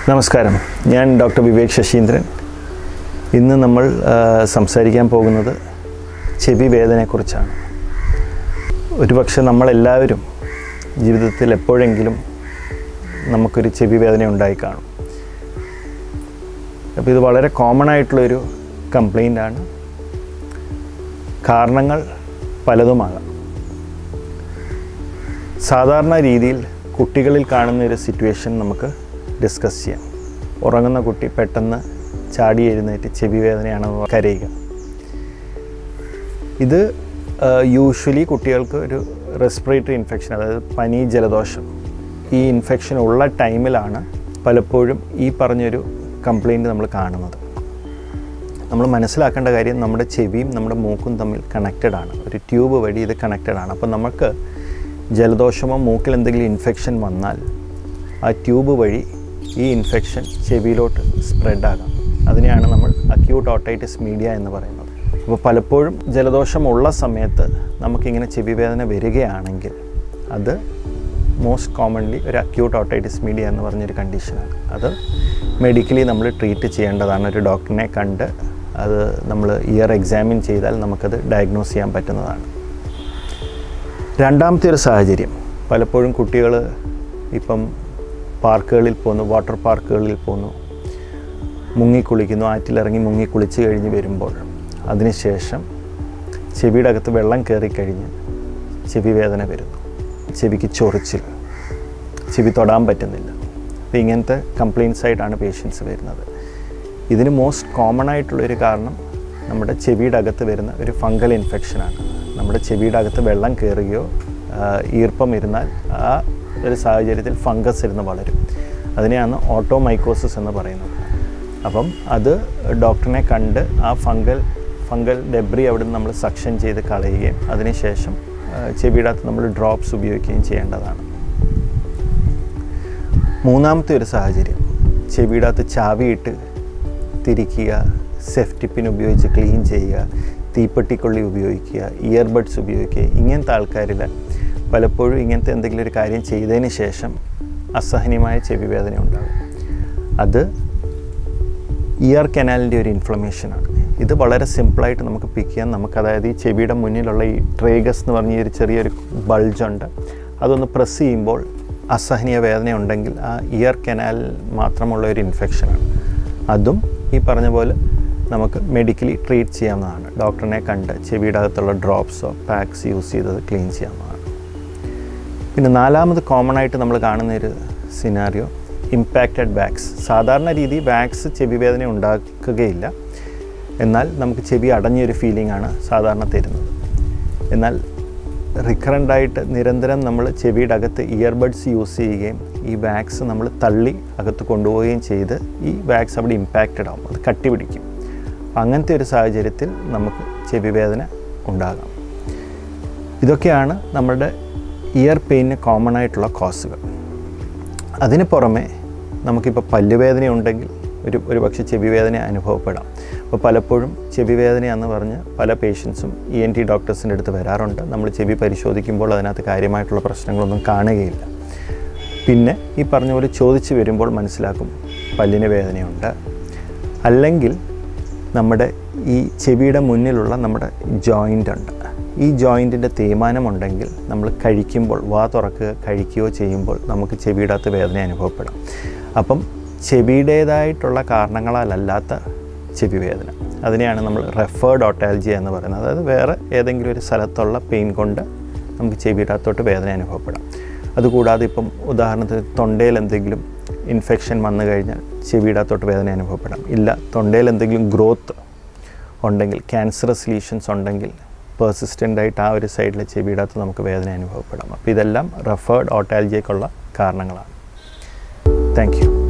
നമസ്കാരം ഞാൻ ഡോക്ടർ വിവേക് ശശീന്ദ്രൻ ഇന്ന് നമ്മൾ ആ, സംസാരിക്കാൻ പോകുന്നത് ചെവി വേദനയെക്കുറിച്ചാണ് ഒരുപക്ഷെ നമ്മളെല്ലാവരും ജീവിതത്തിൽ എപ്പോഴെങ്കിലും നമുക്കൊരു ചെവി വേദന ഉണ്ടായി കാണും അപ്പോൾ ഇത് വളരെ കോമൺ ആയിട്ടുള്ളൊരു കംപ്ലൈൻ്റ് ആണ് കാരണങ്ങൾ പലതുമാകാം സാധാരണ രീതിയിൽ കുട്ടികളിൽ കാണുന്ന ഒരു സിറ്റുവേഷൻ നമുക്ക് ഡിസ്കസ് ചെയ്യാം ഉറങ്ങുന്ന കുട്ടി പെട്ടെന്ന് ചാടി എഴുന്നേറ്റ് ചെവി വേദനയാണെന്ന് കരയുക ഇത് യൂഷ്വലി കുട്ടികൾക്ക് ഒരു റെസ്പിറേറ്ററി ഇൻഫെക്ഷൻ അതായത് പനി ജലദോഷം ഈ ഇൻഫെക്ഷൻ ഉള്ള ടൈമിലാണ് പലപ്പോഴും ഈ പറഞ്ഞൊരു കംപ്ലൈൻറ്റ് നമ്മൾ കാണുന്നത് നമ്മൾ മനസ്സിലാക്കേണ്ട കാര്യം നമ്മുടെ ചെവിയും നമ്മുടെ മൂക്കും തമ്മിൽ കണക്റ്റഡ് ആണ് ഒരു ട്യൂബ് വഴി ഇത് കണക്റ്റഡ് ആണ് അപ്പോൾ നമുക്ക് ജലദോഷമോ മൂക്കിൽ എന്തെങ്കിലും ഇൻഫെക്ഷൻ വന്നാൽ ആ ട്യൂബ് വഴി ഈ ഇൻഫെക്ഷൻ ചെവിയിലോട്ട് സ്പ്രെഡ് ആകാം അതിനെയാണ് നമ്മൾ അക്യൂട്ട് ഓട്ടൈറ്റിസ് മീഡിയ എന്ന് പറയുന്നത് അപ്പോൾ പലപ്പോഴും ജലദോഷമുള്ള സമയത്ത് നമുക്കിങ്ങനെ ചെവി വേദന വരികയാണെങ്കിൽ അത് മോസ്റ്റ് കോമൺലി ഒരു അക്യൂട്ട് ഓട്ടൈറ്റിസ് മീഡിയ എന്ന് പറഞ്ഞൊരു കണ്ടീഷനാണ് അത് മെഡിക്കലി നമ്മൾ ട്രീറ്റ് ചെയ്യേണ്ടതാണ് ഒരു ഡോക്ടറിനെ കണ്ട് അത് നമ്മൾ ഇയർ എക്സാമിൻ ചെയ്താൽ നമുക്കത് ഡയഗ്നോസ് ചെയ്യാൻ പറ്റുന്നതാണ് രണ്ടാമത്തെ ഒരു സാഹചര്യം പലപ്പോഴും കുട്ടികൾ ഇപ്പം പാർക്കുകളിൽ പോകുന്നു വാട്ടർ പാർക്കുകളിൽ പോകുന്നു മുങ്ങിക്കുളിക്കുന്നു ആറ്റിലിറങ്ങി മുങ്ങിക്കുളിച്ച് കഴിഞ്ഞ് വരുമ്പോൾ അതിനുശേഷം ചെവിയുടെ അകത്ത് വെള്ളം കയറിക്കഴിഞ്ഞ് ചെവി വേദന വരുന്നു ചെവിക്ക് ചൊറിച്ചിൽ ചെവി തൊടാൻ പറ്റുന്നില്ല അപ്പോൾ ഇങ്ങനത്തെ കംപ്ലയിൻസ് ആയിട്ടാണ് പേഷ്യൻസ് വരുന്നത് ഇതിന് മോസ്റ്റ് കോമൺ ആയിട്ടുള്ളൊരു കാരണം നമ്മുടെ ചെവിയുടെ അകത്ത് വരുന്ന ഒരു ഫംഗൽ ഇൻഫെക്ഷനാണ് നമ്മുടെ ചെവിയുടെ അകത്ത് വെള്ളം കയറുകയോ ആ, ഈർപ്പം ഇരുന്നാൽ ആ ഒരു സാഹചര്യത്തിൽ ഫംഗസ് ഇരുന്ന് വളരും അതിനെയാണ് ഓട്ടോമൈക്കോസിസ് എന്ന് പറയുന്നത് അപ്പം അത് ഡോക്ടറിനെ കണ്ട് ആ ഫംഗൽ ഫംഗൽ ഡെബ്രി അവിടെ നിന്ന് നമ്മൾ സക്ഷൻ ചെയ്ത് കളയുകയും അതിനുശേഷം ആ, ചെവിയുടെ അകത്ത് നമ്മൾ ഡ്രോപ്സ് ഉപയോഗിക്കുകയും ചെയ്യേണ്ടതാണ് മൂന്നാമത്തെ ഒരു സാഹചര്യം ചെവിയുടെ അകത്ത് ചാവിയിട്ട് തിരിക്കുക സെഫ്റ്റി പിൻ ഉപയോഗിച്ച് ക്ലീൻ ചെയ്യുക തീപ്പെട്ടിക്കൊള്ളി ഉപയോഗിക്കുക ഇയർബഡ്സ് ഉപയോഗിക്കുക ഇങ്ങനത്തെ ആൾക്കാരിൽ പലപ്പോഴും ഇങ്ങനത്തെ എന്തെങ്കിലും ഒരു കാര്യം ചെയ്തതിന് ശേഷം അസഹനീയമായ ചെവി വേദന ഉണ്ടാകും അത് ഇയർ കനാലിൻ്റെ ഒരു ഇൻഫ്ലമേഷനാണ് ഇത് വളരെ സിമ്പിളായിട്ട് നമുക്ക് പിക്ക് ചെയ്യാൻ നമുക്ക് അതായത് ഈ ചെവിയുടെ മുന്നിലുള്ള ഈ ട്രേഗസ് എന്ന് പറഞ്ഞ ഈ ഒരു ചെറിയൊരു ബൾജുണ്ട് അതൊന്ന് പ്രസ് ചെയ്യുമ്പോൾ അസഹനീയ വേദന ഉണ്ടെങ്കിൽ ആ ഇയർ കനാൽ മാത്രമുള്ള ഒരു ഇൻഫെക്ഷനാണ് അതും ഈ പറഞ്ഞ പോലെ നമുക്ക് മെഡിക്കലി ട്രീറ്റ് ചെയ്യാവുന്നതാണ് ഡോക്ടറിനെ കണ്ട് ചെവിയുടെ അകത്തുള്ള ഡ്രോപ്സോ പാക്സ് യൂസ് ചെയ്തത് ക്ലീൻ ചെയ്യാവുന്നതാണ് പിന്നെ നാലാമത് കോമൺ ആയിട്ട് നമ്മൾ കാണുന്ന ഒരു സിനാറിയോ ഇമ്പാക്റ്റഡ് ബാക്സ് സാധാരണ രീതി ബാക്സ് ചെവി വേദന ഉണ്ടാക്കുകയില്ല എന്നാൽ നമുക്ക് ചെവി അടഞ്ഞൊരു ഫീലിംഗ് ആണ് സാധാരണ തരുന്നത് എന്നാൽ റിക്കറൻ്റ് ആയിട്ട് നിരന്തരം നമ്മൾ ചെവിയുടെ അകത്ത് ഇയർബഡ്സ് യൂസ് ചെയ്യുകയും ഈ വാക്സ് നമ്മൾ തള്ളി അകത്ത് കൊണ്ടുപോവുകയും ചെയ്ത് ഈ വാക്സ് അവിടെ ഇമ്പാക്റ്റഡ് ആവും അത് കട്ടി പിടിക്കും അപ്പം അങ്ങനത്തെ ഒരു സാഹചര്യത്തിൽ നമുക്ക് ചെവി വേദന ഉണ്ടാകാം ഇതൊക്കെയാണ് നമ്മുടെ ഇയർ പെയിന് കോമൺ ആയിട്ടുള്ള കോസുകൾ അതിന് പുറമെ നമുക്കിപ്പോൾ പല്ലുവേദന ഉണ്ടെങ്കിൽ ഒരു ഒരു പക്ഷേ ചെവി വേദന അനുഭവപ്പെടാം അപ്പോൾ പലപ്പോഴും ചെവി വേദന എന്ന് പറഞ്ഞ് പല പേഷ്യൻസും ഇ എൻ ടി ഡോക്ടേഴ്സിൻ്റെ അടുത്ത് വരാറുണ്ട് നമ്മൾ ചെവി പരിശോധിക്കുമ്പോൾ അതിനകത്ത് കാര്യമായിട്ടുള്ള പ്രശ്നങ്ങളൊന്നും കാണുകയില്ല പിന്നെ ഈ പറഞ്ഞ പോലെ ചോദിച്ച് വരുമ്പോൾ മനസ്സിലാക്കും പല്ലിന് വേദനയുണ്ട് അല്ലെങ്കിൽ നമ്മുടെ ഈ ചെവിയുടെ മുന്നിലുള്ള നമ്മുടെ ജോയിൻ്റ് ഉണ്ട് ഈ ജോയിൻറ്റിൻ്റെ തേയ്മാനമുണ്ടെങ്കിൽ നമ്മൾ കഴിക്കുമ്പോൾ വാ തുറക്കുക കഴിക്കുകയോ ചെയ്യുമ്പോൾ നമുക്ക് ചെവിയുടെ അകത്ത് വേദന അനുഭവപ്പെടാം അപ്പം ചെവിയുടേതായിട്ടുള്ള കാരണങ്ങളാലല്ലാത്ത ചെവി വേദന അതിനെയാണ് നമ്മൾ റെഫേർഡ് ഓട്ടാലജി എന്ന് പറയുന്നത് അതായത് വേറെ ഏതെങ്കിലും ഒരു സ്ഥലത്തുള്ള പെയിൻ കൊണ്ട് നമുക്ക് ചെവിയുടെ അകത്തോട്ട് വേദന അനുഭവപ്പെടാം അതുകൂടാതെ ഇപ്പം ഉദാഹരണത്തിന് തൊണ്ടയിൽ എന്തെങ്കിലും ഇൻഫെക്ഷൻ വന്നു കഴിഞ്ഞാൽ ചെവിയുടെ അകത്തോട്ട് വേദന അനുഭവപ്പെടാം ഇല്ല തൊണ്ടയിൽ എന്തെങ്കിലും ഗ്രോത്ത് ഉണ്ടെങ്കിൽ ക്യാൻസറസ് ലീഷൻസ് ഉണ്ടെങ്കിൽ പെർസിസ്റ്റൻ്റ് ആയിട്ട് ആ ഒരു സൈഡിലെ ചെവിയുടെ അകത്ത് നമുക്ക് വേദന അനുഭവപ്പെടാം അപ്പോൾ ഇതെല്ലാം റെഫേർഡ് ഓട്ടാലജിയേക്കുള്ള കാരണങ്ങളാണ് താങ്ക് യു